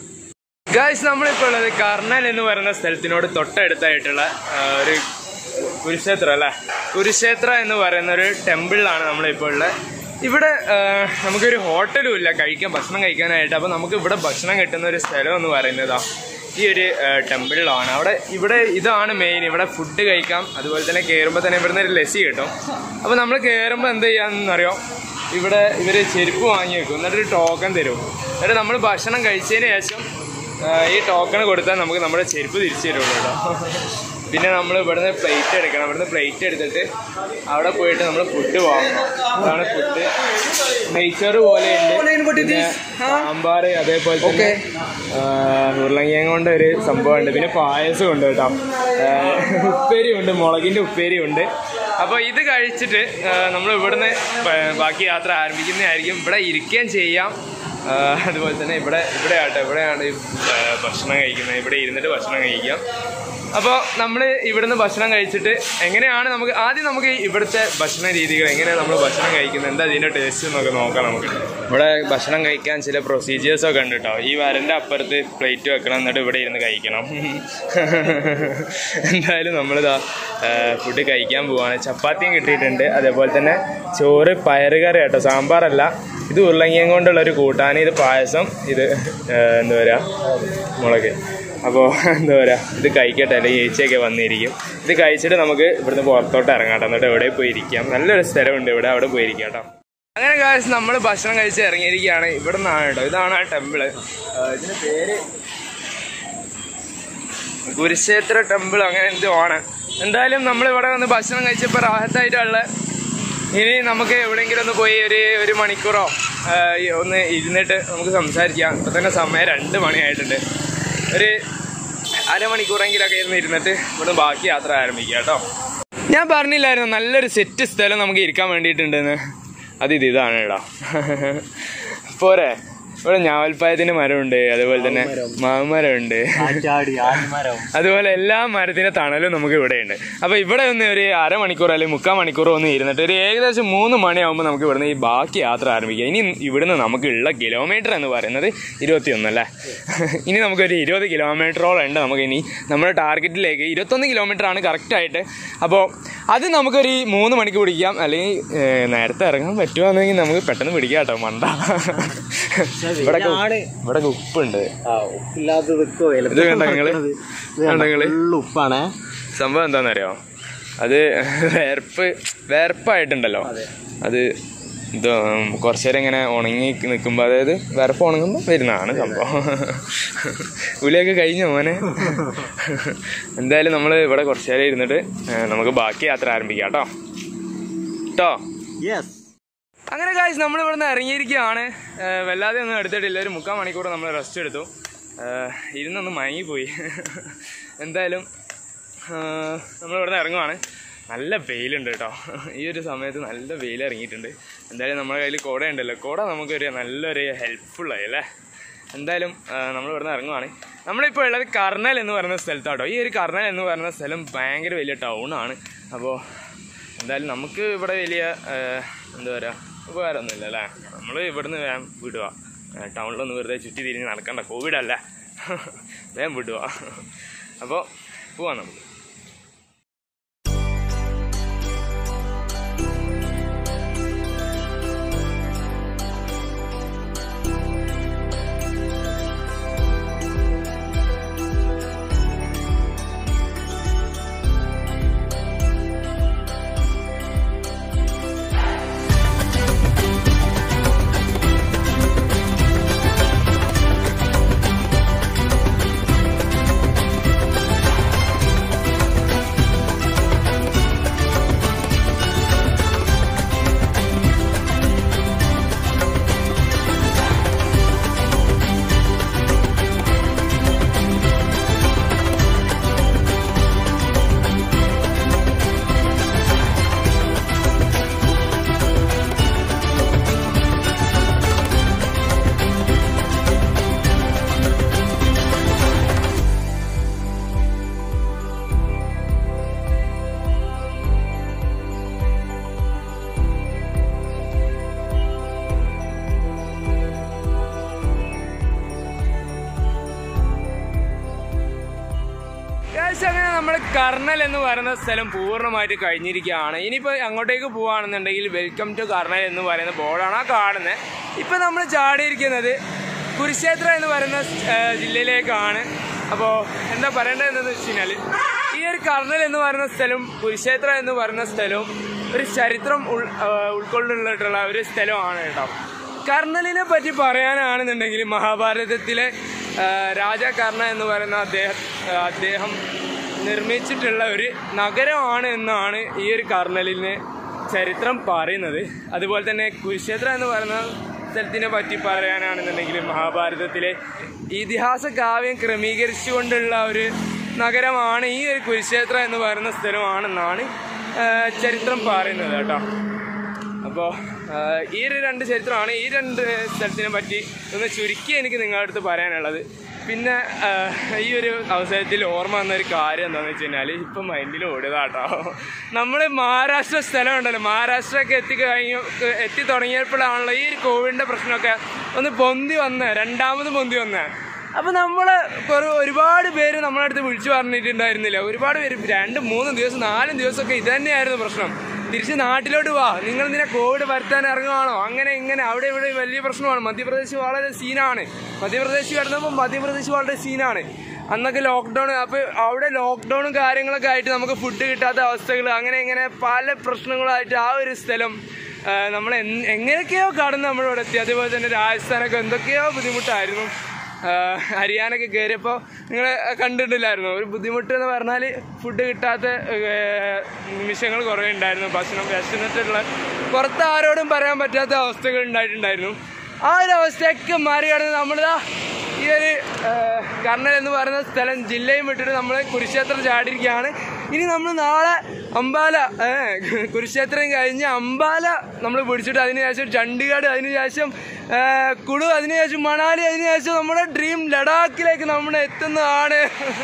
ഗായ്സ് നമ്മളിപ്പോൾ ഉള്ളത് കർണൽ എന്ന് പറയുന്ന സ്ഥലത്തിനോട് തൊട്ടടുത്തായിട്ടുള്ള ആ, ഒരു കുരുക്ഷേത്രം അല്ലേ കുരുക്ഷേത്ര എന്ന് പറയുന്ന ഒരു ടെമ്പിളിലാണ് നമ്മളിപ്പോൾ ഉള്ളത് ഇവിടെ ആ, നമുക്കൊരു ഹോട്ടലും ഇല്ല കഴിക്കാൻ ഭക്ഷണം കഴിക്കാനായിട്ട് അപ്പോൾ നമുക്ക് ഇവിടെ ഭക്ഷണം കിട്ടുന്ന ഒരു സ്ഥലം എന്ന് പറയുന്നതാ ഈ ഒരു ആ, ടെമ്പിളിലാണ് അവിടെ ഇവിടെ ഇതാണ് മെയിൻ ഇവിടെ ഫുഡ് കഴിക്കാം അതുപോലെ തന്നെ കയറുമ്പോൾ തന്നെ ഇവിടുന്ന് ഒരു ലസ്സി കിട്ടും അപ്പോൾ നമ്മൾ കയറുമ്പോൾ എന്ത് ചെയ്യാമെന്നറിയോ ഇവിടെ ഇവർ ചെരുപ്പ് വാങ്ങി വെക്കും എന്നിട്ടൊരു ടോക്കൺ തരും എന്നിട്ട് നമ്മൾ ഭക്ഷണം കഴിച്ചതിന് ശേഷം ആ, ഈ ടോക്കൺ കൊടുത്താൽ നമുക്ക് നമ്മുടെ ചെരുപ്പ് തിരിച്ചു തരുള്ളൂ കേട്ടോ പിന്നെ നമ്മൾ ഇവിടുന്ന് പ്ലേറ്റ് എടുക്കണം ഇവിടുന്ന് പ്ലേറ്റ് എടുത്തിട്ട് അവിടെ പോയിട്ട് നമ്മൾ ഫുഡ് വാങ്ങണം അതാണ് ഫുഡ് നെയ്ച്ചോറ് പോലെയുണ്ട് പിന്നെ സാമ്പാർ അതേപോലെ തന്നെ ആ, ഉരുളങ്കിഴങ്ങ് കൊണ്ട് ഒരു സംഭവമുണ്ട് പിന്നെ പായസം ഉണ്ട് കേട്ടോ ആ, ഉപ്പേരി ഉണ്ട് മുളകിൻ്റെ ഉപ്പേരി ഉണ്ട് അപ്പോൾ ഇത് കഴിച്ചിട്ട് നമ്മൾ ഇവിടുന്ന് ബ- ബാക്കി യാത്ര ആരംഭിക്കുന്നതായിരിക്കും ഇവിടെ ഇരിക്കുകയും ചെയ്യാം ആ, അതുപോലെ തന്നെ ഇവിടെ ഇവിടെ ആട്ടെ ഇവിടെയാണ് ഈ, ആ, ഭക്ഷണം കഴിക്കുന്നത് ഇവിടെ ഇരുന്നിട്ട് ഭക്ഷണം കഴിക്കാം അപ്പോൾ നമ്മൾ ഇവിടുന്ന് ഭക്ഷണം കഴിച്ചിട്ട് എങ്ങനെയാണ് നമുക്ക് ആദ്യം നമുക്ക് ഇവിടുത്തെ ഭക്ഷണ രീതികൾ എങ്ങനെയാണ് നമ്മൾ ഭക്ഷണം കഴിക്കുന്നത് എന്താ ഇതിൻ്റെ ടേസ്റ്റ് എന്നൊക്കെ നോക്കാം നമുക്ക് ഇവിടെ ഭക്ഷണം കഴിക്കാൻ ചില പ്രൊസീജിയേഴ്സ് ഒക്കെ ഉണ്ട് കേട്ടോ ഈ വരൻ്റെ അപ്പുറത്ത് പ്ലേറ്റ് വെക്കണം എന്നിട്ട് ഇവിടെ ഇരുന്ന് കഴിക്കണം എന്തായാലും നമ്മളിതാ ഫുഡ് കഴിക്കാൻ പോവാണ് ചപ്പാത്തിയും കിട്ടിയിട്ടുണ്ട് അതേപോലെ തന്നെ ചോറ് പയറുകറി കേട്ടോ സാമ്പാറല്ല ഇത് ഉരുളങ്ങിയം കൊണ്ടുള്ള ഒരു കൂട്ടാൻ ഇത് പായസം ഇത് ആ, എന്താ പറയുക മുളക് അപ്പോൾ എന്താ പറയുക ഇത് കഴിക്കട്ടെ അല്ലെങ്കിൽ ഏച്ചിയൊക്കെ വന്നിരിക്കും ഇത് കഴിച്ചിട്ട് നമുക്ക് ഇവിടുന്ന് പുറത്തോട്ട് ഇറങ്ങാം കേട്ടോ എന്നിട്ട് എവിടെ പോയി ഇരിക്കാം നല്ലൊരു സ്ഥലമുണ്ട് ഇവിടെ അവിടെ പോയി ഇരിക്കാം കേട്ടോ അങ്ങനെ കാശ് നമ്മൾ ഭക്ഷണം കഴിച്ച് ഇറങ്ങിയിരിക്കുകയാണ് ഇവിടെ നിന്നാണ് കേട്ടോ ഇതാണ് ആ ടെമ്പിള് ഇതിന്റെ പേര് കുരുക്ഷേത്ര ടെമ്പിൾ അങ്ങനെ എന്തോ ആണ് എന്തായാലും നമ്മൾ ഇവിടെ വന്ന് ഭക്ഷണം കഴിച്ചപ്പോൾ റാഹത്തായിട്ടുള്ള ഇനി നമുക്ക് എവിടെയെങ്കിലും ഒന്ന് പോയി ഒരു ഒരു മണിക്കൂറോ ആ, ഈ ഒന്ന് ഇരുന്നിട്ട് നമുക്ക് സംസാരിക്കാം ഇപ്പം തന്നെ സമയം രണ്ട് മണിയായിട്ടുണ്ട് ഒരു അരമണിക്കൂറെങ്കിലൊക്കെ ഇരുന്ന് ഇരുന്നിട്ട് ഇവിടെ ബാക്കി യാത്ര ആരംഭിക്കാം കേട്ടോ ഞാൻ പറഞ്ഞില്ലായിരുന്നു നല്ലൊരു സെറ്റ് സ്ഥലം നമുക്ക് ഇരിക്കാൻ വേണ്ടിയിട്ടുണ്ടെന്ന് അത് ഇത് ഇതാണ് കേട്ടോ പോരെ ഇവിടെ ഞാവൽപ്പായത്തിന്റെ മരമുണ്ട് അതുപോലെ തന്നെ മാമരമുണ്ട് ആറ്റാടി ആൽമരം അതുപോലെ എല്ലാ മരത്തിന്റെ തണലും നമുക്ക് ഇവിടെ ഉണ്ട് അപ്പൊ ഇവിടെ ഒന്ന് ഒരു അരമണിക്കൂർ അല്ലെങ്കിൽ മുക്കാൽ മണിക്കൂർ ഒന്ന് ഇരുന്നിട്ട് ഒരു ഏകദേശം മൂന്ന് മണിയാകുമ്പോൾ നമുക്ക് ഇവിടുന്ന് ഈ ബാക്കി യാത്ര ആരംഭിക്കാം ഇനി ഇവിടുന്ന് നമുക്ക് ഉള്ള കിലോമീറ്റർ എന്ന് പറയുന്നത് ഇരുപത്തിയൊന്ന് അല്ലേ ഇനി നമുക്കൊരു ഇരുപത് കിലോമീറ്ററോളം ഉണ്ട് നമുക്ക് ഇനി നമ്മുടെ ടാർഗറ്റിലേക്ക് ഇരുപത്തൊന്ന് കിലോമീറ്റർ ആണ് കറക്റ്റ് ആയിട്ട് അപ്പോൾ അത് നമുക്കൊരു മൂന്ന് മണിക്ക് പിടിക്കാം അല്ലെങ്കിൽ ഏഹ്, നേരത്തെ ഇറങ്ങാൻ പറ്റുവാണെങ്കിൽ നമുക്ക് പെട്ടെന്ന് പിടിക്കാം കേട്ടോ മണ്ട ഇവിടെ വെയിലാണ്. ഇവിടെ ഉപ്പുണ്ട് ആ ഉപ്പില്ലാത്തത് വെക്കോ ഇത് കണ്ടോ നിങ്ങള്? കണ്ടോ നിങ്ങള്? ഫുള്ള് ഉപ്പാണേ സംഭവം എന്താണെന്നറിയോ അത് വേർപ്പ് വേർപ്പായിട്ടുണ്ടല്ലോ അത് ഇത് കുറച്ചു നേരം ഇങ്ങനെ ഉണങ്ങി നിൽക്കുമ്പോൾ അതായത് വേർപ്പ് ഉണങ്ങുമ്പോൾ വരുന്നതാണ് സംഭവം വിളിയൊക്കെ കഴിഞ്ഞു മോനെ എന്തായാലും നമ്മൾ ഇവിടെ കുറച്ചു നേരം ഇരുന്നിട്ട് ഏ, നമുക്ക് ബാക്കി യാത്ര ആരംഭിക്കാം കേട്ടോ കേട്ടോ യെസ് അങ്ങനെ കാഴ്ച നമ്മൾ ഇവിടെ നിന്ന് ഇറങ്ങിയിരിക്കുകയാണ് ഏഹ് വല്ലാതെ ഒന്നും എടുത്തിട്ടില്ല ഒരു മുക്കാൽ മണിക്കൂർ നമ്മൾ റെസ്റ്റ് എടുത്തു ഏഹ് ഇരുന്നൊന്ന് മയങ്ങിപ്പോയി എന്തായാലും നമ്മൾ ഇവിടെ നിന്ന് ഇറങ്ങുവാണ് നല്ല വെയിലുണ്ട് കേട്ടോ ഈ ഒരു സമയത്ത് നല്ല വെയിൽ ഇറങ്ങിയിട്ടുണ്ട് എന്തായാലും നമ്മുടെ കയ്യിൽ കുട ഉണ്ടല്ലോ കുട നമുക്കൊരു നല്ലൊരു ഹെൽപ്ഫുള്ളായി അല്ലേ എന്തായാലും നമ്മൾ ഇവിടെ നിന്ന് ഇറങ്ങുവാണ് നമ്മളിപ്പോൾ ഉള്ളത് കർണൽ എന്ന് പറയുന്ന സ്ഥലത്താട്ടോ ഈ ഒരു കർണൽ എന്ന് പറയുന്ന സ്ഥലം ഭയങ്കര വലിയ ടൗണാണ് അപ്പോൾ എന്തായാലും നമുക്ക് ഇവിടെ വലിയ ഏഹ്, എന്താ പറയുക ഉപകാരമൊന്നുമില്ല അല്ലേ നമ്മൾ ഇവിടുന്ന് വേഗം വിടുക ഏഹ്, ടൗണിലൊന്ന് വെറുതെ ചുറ്റി തിരിഞ്ഞ് നടക്കണ്ട കോവിഡ് അല്ല വേഗം വിടുക അപ്പോൾ പോവാം നമുക്ക് Guys, അങ്ങനെ നമ്മൾ കർണൽ എന്ന് പറയുന്ന സ്ഥലം പൂർണ്ണമായിട്ട് കഴിഞ്ഞിരിക്കുകയാണ് ഇനിയിപ്പോൾ അങ്ങോട്ടേക്ക് പോവുകയാണെന്നുണ്ടെങ്കിൽ വെൽക്കം ടു കർണൽ എന്ന് പറയുന്ന ബോർഡാണ് ആ കാണുന്നത് ഇപ്പം നമ്മൾ ചാടിയിരിക്കുന്നത് കുരുക്ഷേത്ര എന്ന് പറയുന്ന ആ, ജില്ലയിലേക്കാണ് അപ്പോൾ എന്താ പറയേണ്ടതെന്ന് വെച്ച് കഴിഞ്ഞാൽ ഈ ഒരു കർണൽ എന്ന് പറയുന്ന സ്ഥലം കുരുക്ഷേത്ര എന്ന് പറയുന്ന സ്ഥലവും ഒരു ചരിത്രം ഉൾ ആ, ഉൾക്കൊണ്ടിട്ടുള്ള ഒരു സ്ഥലമാണ് കേട്ടോ കർണലിനെ പറ്റി പറയാനാണെന്നുണ്ടെങ്കിൽ മഹാഭാരതത്തിലെ ആ, രാജാ കർണ എന്ന് പറയുന്ന അദ്ദേഹം ആ, അദ്ദേഹം നിർമ്മിച്ചിട്ടുള്ള ഒരു നഗരമാണ് എന്നാണ് ഈ ഒരു കർണലിന് ചരിത്രം പറയുന്നത് അതുപോലെ തന്നെ കുരുക്ഷേത്ര എന്ന് പറയുന്ന സ്ഥലത്തിനെ പറ്റി പറയാനാണെന്നുണ്ടെങ്കിൽ മഹാഭാരതത്തിലെ ഇതിഹാസ കാവ്യം ക്രമീകരിച്ചുകൊണ്ടുള്ള ഒരു നഗരമാണ് ഈ ഒരു കുരുക്ഷേത്ര എന്ന് പറയുന്ന സ്ഥലമാണെന്നാണ് ആ, ചരിത്രം പറയുന്നത് കേട്ടോ അപ്പോൾ ഈ ഒരു രണ്ട് ചരിത്രമാണ് ഈ രണ്ട് സ്ഥലത്തിനെ പറ്റി ഒന്ന് ചുരുക്കി എനിക്ക് നിങ്ങളുടെ അടുത്ത് പറയാനുള്ളത് പിന്നെ ആ, ഈ ഒരു അവസരത്തിൽ ഓർമ്മ വന്ന ഒരു കാര്യം എന്താണെന്ന് വെച്ച് കഴിഞ്ഞാൽ ഇപ്പം മൈൻഡിൽ ഓടിയതാട്ടോ നമ്മൾ മഹാരാഷ്ട്ര സ്ഥലം ഉണ്ടല്ലോ മഹാരാഷ്ട്രയൊക്കെ എത്തി കഴിഞ്ഞു എത്തി തുടങ്ങിയപ്പോഴാണല്ലോ ഈ ഒരു കോവിഡിൻ്റെ പ്രശ്നമൊക്കെ ഒന്ന് പൊന്തി വന്ന് രണ്ടാമത് പൊന്തി വന്ന് അപ്പൊ നമ്മള് കുറെ ഒരുപാട് പേര് നമ്മളെ അടുത്ത് വിളിച്ചു പറഞ്ഞിട്ടുണ്ടായിരുന്നില്ല ഒരുപാട് പേര് രണ്ട് മൂന്ന് ദിവസം നാലും ദിവസമൊക്കെ ഇത് തന്നെയായിരുന്നു പ്രശ്നം തിരിച്ച് നാട്ടിലോട്ട് വാ നിങ്ങൾ ഇതിനെ കോവിഡ് വരുത്താൻ ഇറങ്ങുവാണോ അങ്ങനെ ഇങ്ങനെ അവിടെ ഇവിടെ വലിയ പ്രശ്നമാണ് മധ്യപ്രദേശ് വളരെ സീനാണ് മധ്യപ്രദേശ് കിടന്നപ്പോൾ മധ്യപ്രദേശ് വളരെ സീനാണ് അന്നൊക്കെ ലോക്ക്ഡൗൺ അപ്പോൾ അവിടെ ലോക്ക്ഡൗണും കാര്യങ്ങളൊക്കെ ആയിട്ട് നമുക്ക് ഫുഡ് കിട്ടാത്ത അവസ്ഥകൾ അങ്ങനെ ഇങ്ങനെ പല പ്രശ്നങ്ങളായിട്ട് ആ ഒരു സ്ഥലം നമ്മൾ എങ്ങനെയൊക്കെയോ കടന്ന് നമ്മളിവിടെ എത്തി അതുപോലെ തന്നെ രാജസ്ഥാനൊക്കെ എന്തൊക്കെയോ ബുദ്ധിമുട്ടായിരുന്നു ആഹ് ഹരിയാനൊക്കെ കയറിയപ്പോൾ നിങ്ങൾ കണ്ടിട്ടില്ലായിരുന്നു ഒരു ബുദ്ധിമുട്ട് എന്ന് പറഞ്ഞാൽ ഫുഡ് കിട്ടാത്ത ഏഹ് നിമിഷങ്ങൾ കുറേ ഉണ്ടായിരുന്നു ഭക്ഷണം വിശന്നിട്ടുള്ള പുറത്ത് ആരോടും പറയാൻ പറ്റാത്ത അവസ്ഥകൾ ഉണ്ടായിട്ടുണ്ടായിരുന്നു ആ ഒരു അവസ്ഥയൊക്കെ മറികടന്ന് നമ്മളിതാ ഈ ഒരു ഏഹ് കർണൽ എന്ന് പറയുന്ന സ്ഥലം ജില്ലയും വിട്ടിട്ട് നമ്മൾ കുരുക്ഷേത്രം ചാടിയിരിക്കുകയാണ് ഇനി നമ്മൾ നാളെ അംബാല ഏഹ് കുരുക്ഷേത്രം കഴിഞ്ഞ് അംബാല നമ്മൾ പിടിച്ചിട്ട് അതിനുശേഷം ചണ്ഡീഗഡ് അതിനുശേഷം ഏഹ് കുളു അതിനുശേഷം മണാലി അതിനുശേഷം നമ്മുടെ ഡ്രീം ലഡാക്കിലേക്ക് നമ്മൾ എത്തുന്നതാണ്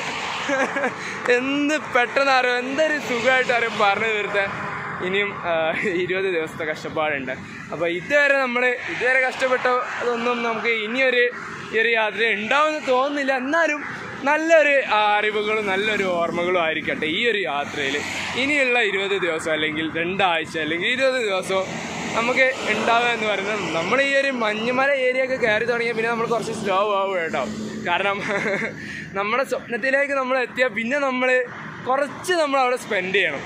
എന്ത് പെട്ടെന്ന് അറിയോ എന്തൊരു സുഖമായിട്ട് അറിയാം പറഞ്ഞു തീർത്തെ ഇനിയും ആ, ഇരുപത് ദിവസത്തെ കഷ്ടപ്പാടുണ്ട് അപ്പോൾ ഇതുവരെ നമ്മൾ ഇതുവരെ കഷ്ടപ്പെട്ട അതൊന്നും നമുക്ക് ഇനിയൊരു ഈ ഒരു യാത്ര ഉണ്ടാവുമെന്ന് തോന്നുന്നില്ല എന്നാലും നല്ലൊരു അറിവുകളും നല്ലൊരു ഓർമ്മകളും ആയിരിക്കട്ടെ ഈ ഒരു യാത്രയിൽ ഇനിയുള്ള ഇരുപത് ദിവസം അല്ലെങ്കിൽ രണ്ടാഴ്ച അല്ലെങ്കിൽ ഇരുപത് ദിവസം നമുക്ക് ഉണ്ടാവുക എന്ന് പറയുന്നത് നമ്മൾ ഈ ഒരു മഞ്ഞുമല ഏരിയ ഒക്കെ കയറി തുടങ്ങിയാൽ പിന്നെ നമ്മൾ കുറച്ച് സ്ലോ ആവും കേട്ടോ കാരണം നമ്മുടെ സ്വപ്നത്തിലേക്ക് നമ്മൾ എത്തിയാൽ പിന്നെ നമ്മൾ കുറച്ച് നമ്മൾ അവിടെ സ്പെൻഡ് ചെയ്യണം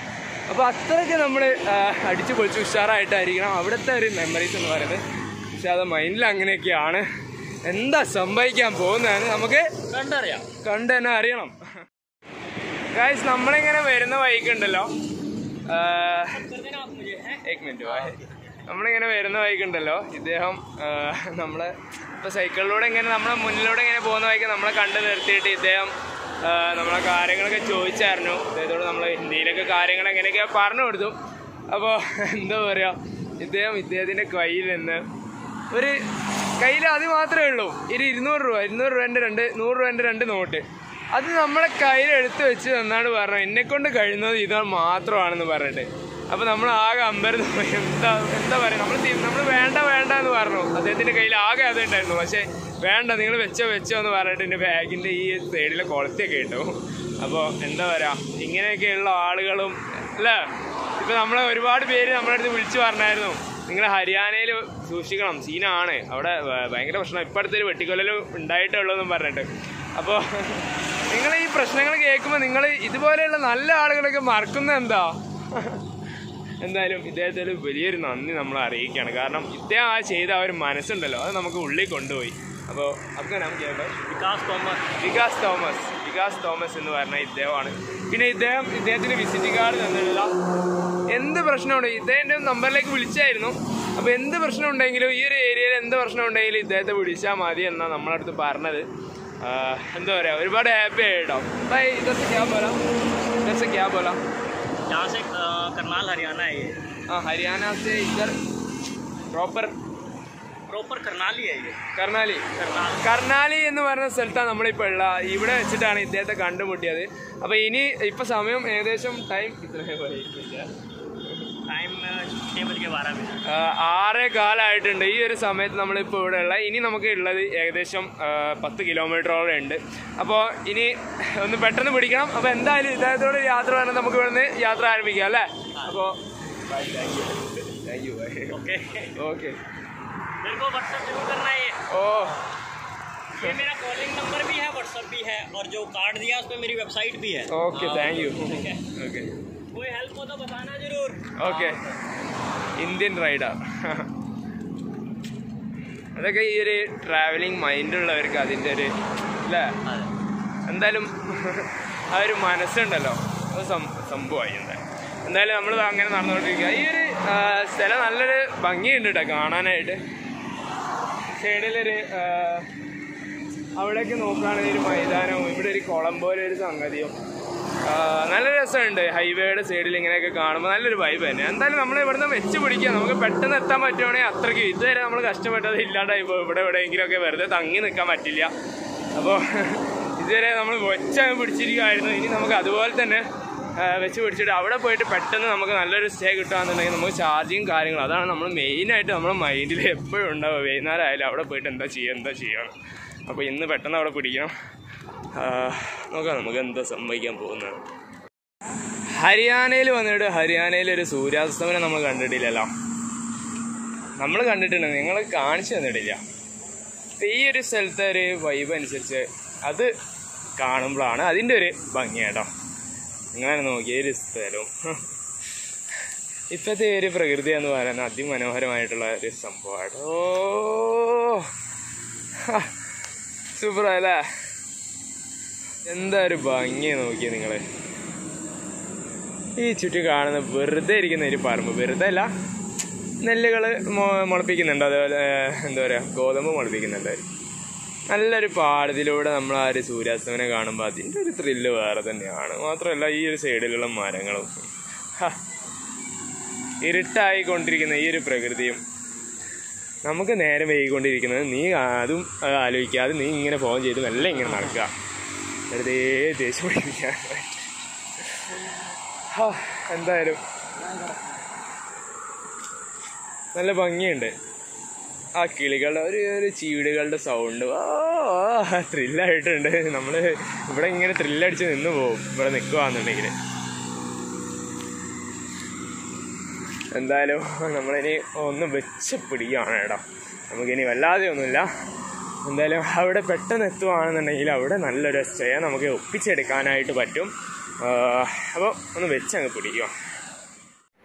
അപ്പോൾ അത്രയ്ക്ക് നമ്മൾ അടിച്ചു പൊളിച്ച് ഉഷാറായിട്ടായിരിക്കണം അവിടുത്തെ ഒരു മെമ്മറീസ് എന്ന് പറയുന്നത് പക്ഷെ അത് മൈൻഡിൽ അങ്ങനെയൊക്കെയാണ് എന്താ സംഭവിക്കാൻ പോകുന്നതെന്ന് നമുക്ക് കണ്ടറിയാം കണ്ട് തന്നെ അറിയണം ഗായ്സ് നമ്മളിങ്ങനെ വരുന്ന വഴിക്കുണ്ടല്ലോ ആ, ഏക് മിനിറ്റ് വാ. നമ്മളിങ്ങനെ വരുന്ന വഴിക്കുണ്ടല്ലോ ഇദ്ദേഹം ആ, നമ്മളെ ഇപ്പൊ സൈക്കിളിലൂടെ ഇങ്ങനെ നമ്മളെ മുന്നിലൂടെ ഇങ്ങനെ പോകുന്ന വഴിക്ക് നമ്മളെ കണ്ടു നിർത്തിയിട്ട് ഇദ്ദേഹം ആ, നമ്മളെ കാര്യങ്ങളൊക്കെ ചോദിച്ചായിരുന്നു ഇദ്ദേഹത്തോട് നമ്മൾ ഹിന്ദിയിലൊക്കെ കാര്യങ്ങൾ എങ്ങനെയൊക്കെ പറഞ്ഞു കൊടുത്തു അപ്പോൾ എന്താ പറയുക ഇദ്ദേഹം ഇദ്ദേഹത്തിൻ്റെ കയ്യിൽ നിന്ന് ഒരു കയ്യിൽ അത് മാത്രമേ ഉള്ളൂ ഒരു ഇരുന്നൂറ് രൂപ ഇരുന്നൂറ് രൂപേൻ്റെ രണ്ട് നൂറ് രൂപേൻ്റെ രണ്ട് നോട്ട് അത് നമ്മളെ കയ്യിൽ എടുത്ത് വെച്ച് തന്നാണ് പറഞ്ഞു എന്നെ കൊണ്ട് കഴിയുന്നത് ഇത് മാത്രമാണെന്ന് പറഞ്ഞിട്ട് അപ്പോൾ നമ്മൾ ആകെ അമ്പരന്ന് പോയി എന്താ എന്താ പറയുക നമ്മൾ നമ്മൾ വേണ്ട വേണ്ട എന്ന് പറഞ്ഞു അദ്ദേഹത്തിൻ്റെ കയ്യിൽ ആകെ അത് ഉണ്ടായിരുന്നു പക്ഷേ വേണ്ട നിങ്ങൾ വെച്ചോ വെച്ചോ എന്ന് പറഞ്ഞിട്ട് എൻ്റെ ബാഗിൻ്റെ ഈ സൈഡിലെ കുളത്തൊക്കെ ഇട്ടു അപ്പോൾ എന്താ പറയുക ഇങ്ങനെയൊക്കെയുള്ള ആളുകളും അല്ലേ ഇപ്പൊ നമ്മളെ ഒരുപാട് പേര് നമ്മുടെ അടുത്ത് വിളിച്ചു പറഞ്ഞായിരുന്നു നിങ്ങൾ ഹരിയാനയിൽ സൂക്ഷിക്കണം സീനാണ് അവിടെ ഭ- ഭയങ്കര പ്രശ്നം ഇപ്പം അടുത്തൊരു വെട്ടിക്കൊല്ലലും ഉണ്ടായിട്ടുള്ളതെന്നും പറഞ്ഞിട്ട് അപ്പോൾ നിങ്ങൾ ഈ പ്രശ്നങ്ങൾ കേൾക്കുമ്പോൾ നിങ്ങൾ ഇതുപോലെയുള്ള നല്ല ആളുകളൊക്കെ മറക്കുന്നത് എന്താ എന്തായാലും ഇദ്ദേഹത്തിൽ വലിയൊരു നന്ദി നമ്മൾ അറിയിക്കുകയാണ് കാരണം ഇദ്ദേഹം ആ ചെയ്ത ആ ഒരു മനസ്സുണ്ടല്ലോ അത് നമുക്ക് ഉള്ളിൽ കൊണ്ടുപോയി അപ്പോൾ അപ്പോൾ നാം കേട്ടോ വികാസ് തോമർ വികാസ് തോമസ് വികാസ് തോമസ് എന്ന് പറഞ്ഞ ഇദ്ദേഹമാണ് പിന്നെ ഇദ്ദേഹം ഇദ്ദേഹത്തിന് വിസിറ്റിംഗ് കാർഡ് തന്നിട്ടില്ല എന്ത് പ്രശ്നമുണ്ട് ഇദ്ദേഹത്തിൻ്റെ നമ്പറിലേക്ക് വിളിച്ചായിരുന്നു അപ്പോൾ എന്ത് പ്രശ്നം ഉണ്ടെങ്കിലും ഈ ഒരു ഏരിയയിൽ എന്ത് പ്രശ്നം ഉണ്ടെങ്കിലും ഇദ്ദേഹത്തെ വിളിച്ചാൽ മതി എന്നാണ് നമ്മളെ അടുത്ത് പറഞ്ഞത് ആ, എന്താ പറയുക ഒരുപാട് ഹാപ്പി ആയിട്ടോ ബൈ ഇതൊക്കെ ക്യാ പോലാ ഇതൊക്കെ ക്യാ പോലാ यहाँ से अ, करनाल हरियाणा है ये ആ ഹരിയാന സെ ഇധർ പ്രോപ്പർ प्रॉपर करनाल ही है ये കർണാലി करनाल കർണാലി എന്ന് പറയുന്ന സ്ഥലത്താണ് നമ്മളിപ്പോൾ ഉള്ള ഇവിടെ വെച്ചിട്ടാണ് ഇദ്ദേഹത്തെ കണ്ടുമുട്ടിയത് അപ്പോൾ ഇനി ഇപ്പോൾ സമയം ഏകദേശം ടൈം टाइम छः बज के बारह मिनट ആറേ കാലമായിട്ടുണ്ട് ഈ ഒരു സമയത്ത് നമ്മളിപ്പോൾ ഇവിടെ ഉള്ള ഇനി നമുക്ക് ഉള്ളത് ഏകദേശം ആ, പത്ത് കിലോമീറ്ററോളം ഉണ്ട് അപ്പോൾ ഇനി ഒന്ന് പെട്ടെന്ന് പിടിക്കണം അപ്പോൾ എന്തായാലും ഇദ്ദേഹത്തോട് യാത്ര വേണം നമുക്ക് ഇവിടുന്ന് യാത്ര ആരംഭിക്കാം അല്ലേ അപ്പോൾ താങ്ക് യു ओके ഓക്കെ मेरे को व्हाट्सअप जरूर करना है ये ഓ ये मेरा कॉलिंग नंबर भी है व्हाट्सअप भी है और जो कार्ड दिया उस पर मेरी वेबसाइट भी है ഓക്കെ താങ്ക് യു ठीक है ഓക്കെ कोई हेल्प हो तो बताना जरूर ഓക്കെ ഇന്ത്യൻ റൈഡർ അതൊക്കെ ഈ ഒരു ട്രാവലിംഗ് മൈൻഡുള്ളവർക്ക് അതിൻ്റെ ഒരു അല്ലേ അതെ എന്തായാലും ആ ഒരു മനസ്സുണ്ടല്ലോ അത് സം സംഭവമായി എന്തായാലും എന്തായാലും നമ്മൾ അങ്ങനെ നടന്നുകൊണ്ടിരിക്കുക ഈ ഒരു ആ, സ്ഥലം നല്ലൊരു ഭംഗിയുണ്ട് കേട്ടോ കാണാനായിട്ട് സൈഡിലൊരു ആ, അവിടെയൊക്കെ നോക്കുകയാണെങ്കിൽ ഒരു മൈതാനവും ഇവിടെ ഒരു കുളം പോലെ ഒരു സംഗതിയും ആ, നല്ല രസമുണ്ട് ഹൈവേയുടെ സൈഡിൽ ഇങ്ങനെയൊക്കെ കാണുമ്പോൾ നല്ലൊരു വൈബ് തന്നെ എന്തായാലും നമ്മൾ ഇവിടുന്ന് വെച്ച് പിടിക്കുക നമുക്ക് പെട്ടെന്ന് എത്താൻ പറ്റുവാണെങ്കിൽ അത്രയ്ക്ക് ഇതുവരെ നമ്മൾ കഷ്ടപ്പെട്ടത് ഇല്ലാണ്ടായി പോകും ഇവിടെ എവിടെയെങ്കിലുമൊക്കെ വെറുതെ തങ്ങി നിൽക്കാൻ പറ്റില്ല അപ്പോൾ ഇതുവരെ നമ്മൾ വെച്ചങ്ങ് പിടിച്ചിരിക്കുമായിരുന്നു ഇനി നമുക്ക് അതുപോലെ തന്നെ ആ, വെച്ച് പിടിച്ചിട്ട് അവിടെ പോയിട്ട് പെട്ടെന്ന് നമുക്ക് നല്ലൊരു സ്റ്റേ കിട്ടുകയാണെന്നുണ്ടെങ്കിൽ നമുക്ക് ചാർജിങ് കാര്യങ്ങളും അതാണ് നമ്മൾ മെയിനായിട്ട് നമ്മുടെ മൈൻഡിൽ എപ്പോഴും ഉണ്ടാവുക വൈകുന്നേരം ആയാലും അവിടെ പോയിട്ട് എന്താ ചെയ്യുക എന്താ ചെയ്യണം അപ്പോൾ ഇന്ന് പെട്ടെന്ന് അവിടെ പിടിക്കണം ആ, നോക്കാം നമുക്ക് എന്താ സംഭവിക്കാൻ പോകുന്നത് ഹരിയാനയിൽ വന്നിട്ട് ഹരിയാനയിൽ ഒരു സൂര്യാസ്തമനം നമ്മൾ കണ്ടിട്ടില്ലല്ലോ നമ്മൾ കണ്ടിട്ടുണ്ട് നിങ്ങൾ കാണിച്ചു തന്നിട്ടില്ല അപ്പൊ ഈ ഒരു സ്ഥലത്തെ ഒരു വൈബ് അനുസരിച്ച് അത് കാണുമ്പോഴാണ് അതിൻ്റെ ഒരു ഭംഗി കേട്ടോ നിങ്ങളെ നോക്കിയ ഒരു സ്ഥലവും ഇപ്പോഴത്തെ ഒരു പ്രകൃതി എന്ന് പറയുന്നത് അതിമനോഹരമായിട്ടുള്ള ഒരു സംഭവമാണ് ഓ സൂപ്പർ അല്ലേ എന്താ ഒരു ഭംഗി നോക്കിയ നിങ്ങള് ഈ ചുറ്റും കാണുന്ന വെറുതെ ഇരിക്കുന്ന ഒരു പറമ്പ് വെറുതെ അല്ല നെല്ലുകൾ മുളപ്പിക്കുന്നുണ്ട് അതേപോലെ ഏഹ്, എന്താ പറയുക ഗോതമ്പ് മുളപ്പിക്കുന്നുണ്ട് നല്ലൊരു പാടത്തിലൂടെ നമ്മൾ ആ ഒരു സൂര്യാസ്തമനം കാണുമ്പോൾ അതിൻ്റെ ഒരു ത്രില്ല് വേറെ തന്നെയാണ് മാത്രമല്ല ഈ ഒരു സൈഡിലുള്ള മരങ്ങളും ഹ. ഇരുട്ടായിക്കൊണ്ടിരിക്കുന്ന ഈ ഒരു പ്രകൃതിയും നമുക്ക് നേരം വൈകിക്കൊണ്ടിരിക്കുന്നത് നീ അതും അത് ആലോചിക്കാതെ നീ ഇങ്ങനെ ഫോൺ ചെയ്ത് മെല്ലെ ഇങ്ങനെ നടക്കുക വെറുതെ ദേഷ്യം പിടിപ്പിക്കാൻ ഹാ, എന്തായാലും നല്ല ഭംഗിയുണ്ട് ആ കിളികളുടെ ഒരു ഒരു ചീടുകളുടെ സൗണ്ട് ആ ത്രില്ലായിട്ടുണ്ട് നമ്മൾ ഇവിടെ ഇങ്ങനെ ത്രില്ലടിച്ച് നിന്ന് പോകും ഇവിടെ നിൽക്കുകയാണെന്നുണ്ടെങ്കിൽ എന്തായാലും നമ്മളിനി ഒന്ന് വെച്ച് പിടിക്കുകയാണ് കേട്ടോ നമുക്കിനി വല്ലാതെ ഒന്നുമില്ല എന്തായാലും അവിടെ പെട്ടെന്ന് എത്തുവാണെന്നുണ്ടെങ്കിൽ അവിടെ നല്ലൊരു സ്റ്റേ നമുക്ക് ഒപ്പിച്ചെടുക്കാനായിട്ട് പറ്റും അപ്പോൾ ഒന്ന് വെച്ചങ്ങ് പിടിക്കുക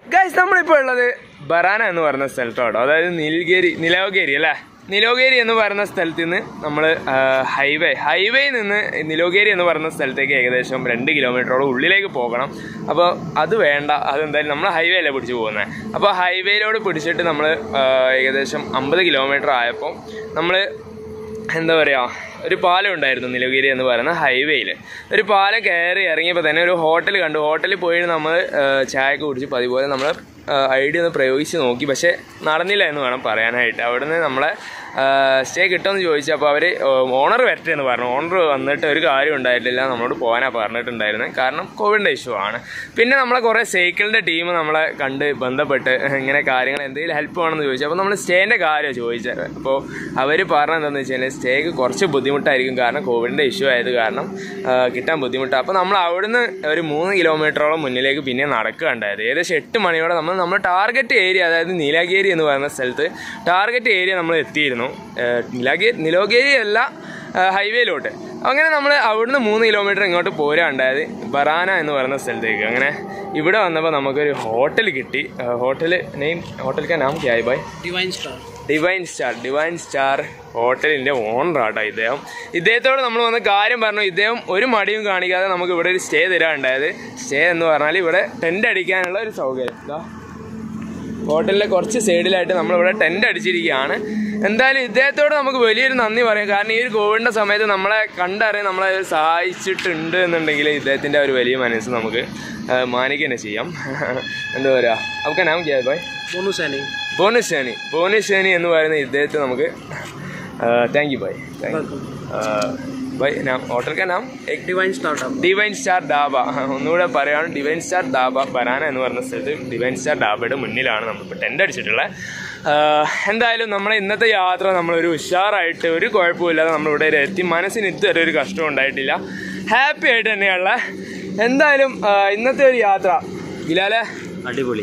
ഗൈസ് നമ്മളിപ്പോൾ ഉള്ളത് ബറാന എന്ന് പറയുന്ന സ്ഥലത്തോട്ടോ അതായത് നീൽഗേരി നിലവഗേരി അല്ലേ നിലോഗേരി എന്ന് പറയുന്ന സ്ഥലത്ത് നിന്ന് നമ്മൾ ഹൈവേ ഹൈവേയിൽ നിന്ന് നിലോഗേരി എന്ന് പറയുന്ന സ്ഥലത്തേക്ക് ഏകദേശം രണ്ട് കിലോമീറ്ററോളം ഉള്ളിലേക്ക് പോകണം അപ്പോൾ അത് വേണ്ട അതെന്തായാലും നമ്മൾ ഹൈവേയിലെ പിടിച്ച് പോകുന്നത് അപ്പോൾ ഹൈവേയിലോട് പിടിച്ചിട്ട് നമ്മൾ ഏകദേശം അമ്പത് കിലോമീറ്റർ ആയപ്പോൾ നമ്മൾ എന്താ പറയുക ഒരു പാലം ഉണ്ടായിരുന്നു നിലഗിരി എന്ന് പറയുന്ന ഹൈവേയിൽ ഒരു പാലം കയറി ഇറങ്ങിയപ്പോൾ തന്നെ ഒരു ഹോട്ടൽ കണ്ടു ഹോട്ടലിൽ പോയി നമ്മൾ ചായയൊക്കെ കുടിച്ച് പതിപോലെ നമ്മൾ ഐഡിയ ഒന്ന് പ്രയോഗിച്ച് നോക്കി പക്ഷേ നടന്നില്ല എന്ന് വേണം പറയാനായിട്ട് അവിടുന്ന് നമ്മളെ സ്റ്റേ കിട്ടുമെന്ന് ചോദിച്ചപ്പോൾ അവർ ഓണർ വരട്ടെ എന്ന് പറഞ്ഞു ഓണർ വന്നിട്ട് ഒരു കാര്യം ഉണ്ടായിട്ടില്ല നമ്മളോട് പോകാനാണ് പറഞ്ഞിട്ടുണ്ടായിരുന്നത് കാരണം കോവിഡിൻ്റെ ഇഷ്യൂ ആണ് പിന്നെ നമ്മളെ കുറേ സൈക്കിളിൻ്റെ ടീം നമ്മളെ കണ്ട് ബന്ധപ്പെട്ട് ഇങ്ങനെ കാര്യങ്ങൾ എന്തെങ്കിലും ഹെൽപ്പ് വേണമെന്ന് ചോദിച്ചു അപ്പോൾ നമ്മൾ സ്റ്റേൻ്റെ കാര്യം ചോദിച്ചത് അപ്പോൾ അവർ പറഞ്ഞത് എന്താണെന്ന് വെച്ച് കഴിഞ്ഞാൽ സ്റ്റേക്ക് കുറച്ച് ബുദ്ധിമുട്ടായിരിക്കും കാരണം കോവിഡിൻ്റെ ഇഷ്യൂ ആയത് കാരണം ആ, കിട്ടാൻ ബുദ്ധിമുട്ടാണ് അപ്പോൾ നമ്മൾ അവിടുന്ന് ഒരു മൂന്ന് കിലോമീറ്ററോളം മുന്നിലേക്ക് പിന്നെ നടക്കുകയുണ്ടായത് ഏകദേശം എട്ട് മണിയോടെ നമ്മൾ നമ്മൾ ടാർഗറ്റ് ഏരിയ അതായത് നീലാഗേരി എന്ന് പറയുന്ന സ്ഥലത്ത് ടാർഗറ്റ് ഏരിയ നമ്മൾ എത്തിയിരുന്നു ഏഹ് നിലാഗേരി നിലോഗേരി അല്ല ഏഹ് ഹൈവേയിലോട്ട് അങ്ങനെ നമ്മൾ അവിടുന്ന് മൂന്ന് കിലോമീറ്റർ ഇങ്ങോട്ട് പോരാണ്ടായത് ബറാന എന്ന് പറയുന്ന സ്ഥലത്തേക്ക് അങ്ങനെ ഇവിടെ വന്നപ്പോൾ നമുക്കൊരു ഹോട്ടൽ കിട്ടി ഹോട്ടൽ നെയിം ഹോട്ടൽ കാ നാം ക്യാ by Divine Star Divine Star Divine Star ഹോട്ടലിൻ്റെ ഓണറാട്ടോ ഇദ്ദേഹം ഇദ്ദേഹത്തോട് നമ്മൾ വന്ന കാര്യം പറഞ്ഞു ഇദ്ദേഹം ഒരു മടിയും കാണിക്കാതെ നമുക്ക് ഇവിടെ ഒരു സ്റ്റേ തരാനുണ്ടായത് സ്റ്റേ എന്ന് പറഞ്ഞാൽ ഇവിടെ ടെൻ്റ് അടിക്കാനുള്ള ഒരു സൗകര്യം ഇതാ ഹോട്ടലിലെ കുറച്ച് സൈഡിലായിട്ട് നമ്മളിവിടെ ടെൻ്റ് അടിച്ചിരിക്കുകയാണ് എന്തായാലും ഇദ്ദേഹത്തോട് നമുക്ക് വലിയൊരു നന്ദി പറയാം കാരണം ഈ ഒരു കോവിഡിൻ്റെ സമയത്ത് നമ്മളെ കണ്ടറിയാൻ നമ്മളെ സഹായിച്ചിട്ടുണ്ട് എന്നുണ്ടെങ്കിൽ ഇദ്ദേഹത്തിൻ്റെ ഒരു വലിയ മനസ്സ് നമുക്ക് ആ, മാനിക്കുക തന്നെ ചെയ്യാം എന്താ പറയുക നമുക്ക് നാം ക്യാ ബൈ दोनों सैनिक ബോനുശാനി ബോനുശാനി എന്ന് പറയുന്ന ഇദ്ദേഹത്തെ നമുക്ക് താങ്ക് യു ബൈ ബൈ നാം ഹോട്ടൽ കാ നാം एक Divine Star dhaba Divine Star dhaba ഒന്നുകൂടെ പറയുകയാണ് ഡിവൈൻ സ്റ്റാർ ഡാബ ബനാന എന്ന് പറയുന്ന സ്ഥലത്ത് ഡിവൈൻ സ്റ്റാർ ഡാബയുടെ മുന്നിലാണ് നമ്മളിപ്പോൾ ടെൻ്റ് അടിച്ചിട്ടുള്ളത് ആഹ് എന്തായാലും നമ്മളെ ഇന്നത്തെ യാത്ര നമ്മളൊരു ഉഷാറായിട്ട് ഒരു കുഴപ്പമില്ലാതെ നമ്മളിവിടെ വരെ എത്തി മനസ്സിന് ഇതുവരെ ഒരു കഷ്ടം ഉണ്ടായിട്ടില്ല ഹാപ്പി ആയിട്ട് തന്നെയുള്ള എന്തായാലും ആഹ് ഇന്നത്തെ ഒരു യാത്ര ബിലാലെ അടിപൊളി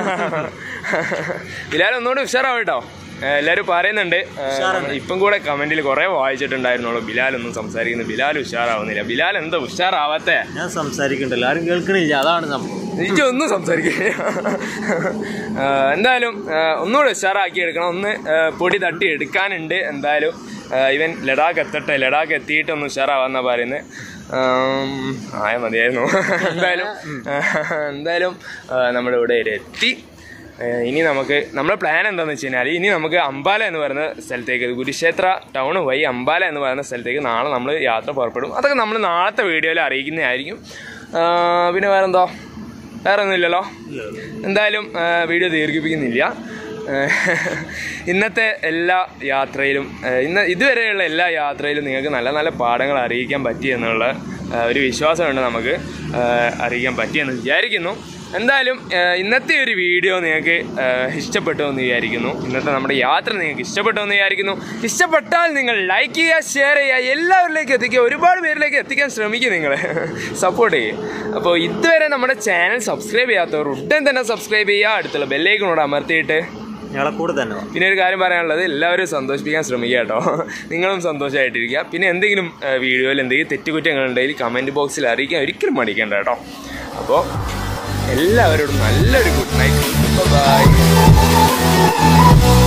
ബിലാൽ ഒന്നുകൂടി ഉഷാറാവും കേട്ടോ ഏഹ് എല്ലാവരും പറയുന്നുണ്ട് ഏഹ് ഇപ്പം കൂടെ കമന്റിൽ കുറെ വായിച്ചിട്ടുണ്ടായിരുന്നുള്ളൂ ബിലാൽ ഒന്നും സംസാരിക്കുന്നു ബിലാൽ ഉഷാറാവുന്നില്ല ബിലാൽ എന്താ ഉഷാറാവാത്തേ ഞാൻ സംസാരിക്കണ്ടല്ലോ ആരും കേൾക്കണില്ല അതാണ് സംഭവം എനിക്ക് ഒന്നും സംസാരിക്കില്ല എന്തായാലും ഏഹ് ഒന്നുകൂടെ ഉഷാറാക്കി എടുക്കണം ഒന്ന് ഏഹ് പൊടി തട്ടി എടുക്കാനുണ്ട് എന്തായാലും ഏഹ് ഇവൻ ലഡാക്ക് എത്തട്ടെ ലഡാക്ക് എത്തിയിട്ട് ഒന്ന് ഉഷാറാവാന്നാ പറയുന്നത് ആയ മതിയായിരുന്നു എന്തായാലും എന്തായാലും ഏഹ് നമ്മുടെ ഇവിടെ വരെ എത്തി ഏഹ് ഇനി നമുക്ക് നമ്മുടെ പ്ലാൻ എന്താണെന്ന് വെച്ച് കഴിഞ്ഞാൽ ഇനി നമുക്ക് അമ്പാല എന്ന് പറയുന്ന സ്ഥലത്തേക്ക് കുരുക്ഷേത്ര ടൗൺ വഴി അമ്പാല എന്ന് പറയുന്ന സ്ഥലത്തേക്ക് നാളെ നമ്മൾ യാത്ര പുറപ്പെടും അതൊക്കെ നമ്മൾ നാളത്തെ വീഡിയോയിൽ അറിയിക്കുന്നതായിരിക്കും ആഹ് പിന്നെ വേറെന്തോ വേറെ ഒന്നുമില്ലല്ലോ എന്തായാലും ആ, വീഡിയോ ദീർഘിപ്പിക്കുന്നില്ല ആ, ഇന്നത്തെ എല്ലാ യാത്രയിലും ആ, ഇന്ന് ഇതുവരെയുള്ള എല്ലാ യാത്രയിലും നിങ്ങൾക്ക് നല്ല നല്ല പാഠങ്ങൾ അറിയിക്കാൻ പറ്റി എന്നുള്ള ആ, ഒരു വിശ്വാസമുണ്ട് നമുക്ക് ആ, അറിയിക്കാൻ പറ്റിയെന്ന് വിചാരിക്കുന്നു എന്തായാലും ആ, ഇന്നത്തെ ഒരു വീഡിയോ നിങ്ങൾക്ക് ആ, ഇഷ്ടപ്പെട്ടു എന്ന് വിചാരിക്കുന്നു ഇന്നത്തെ നമ്മുടെ യാത്ര നിങ്ങൾക്ക് ഇഷ്ടപ്പെട്ടു എന്ന് വിചാരിക്കുന്നു ഇഷ്ടപ്പെട്ടാൽ നിങ്ങൾ ലൈക്ക് ചെയ്യുക ഷെയർ ചെയ്യുക എല്ലാവരിലേക്കും എത്തിക്കുക ഒരുപാട് പേരിലേക്ക് എത്തിക്കാൻ ശ്രമിക്കുക നിങ്ങൾ സപ്പോർട്ട് ചെയ്യുക അപ്പോൾ ഇതുവരെ നമ്മുടെ ചാനൽ സബ്സ്ക്രൈബ് ചെയ്യാത്തവർ ഉടൻ തന്നെ സബ്സ്ക്രൈബ് ചെയ്യുക അടുത്തുള്ള ബെല്ലേക്കിനോട് അമർത്തിയിട്ട് ഞങ്ങളെ കൂടെ തന്നെ വാ. പിന്നെ ഒരു കാര്യം പറയാനുള്ളത് എല്ലാവരും സന്തോഷിപ്പിക്കാൻ ശ്രമിക്കുക കേട്ടോ നിങ്ങളും സന്തോഷമായിട്ടിരിക്കുക പിന്നെ എന്തെങ്കിലും വീഡിയോയിൽ എന്തെങ്കിലും തെറ്റുകുറ്റങ്ങളുണ്ടെങ്കിൽ കമൻറ്റ് ബോക്സിൽ അറിയിക്കാൻ ഒരിക്കലും മടിക്കണ്ട കേട്ടോ അപ്പോൾ എല്ലാവരോടും നല്ലൊരു ഗുഡ് നൈറ്റ് ബൈ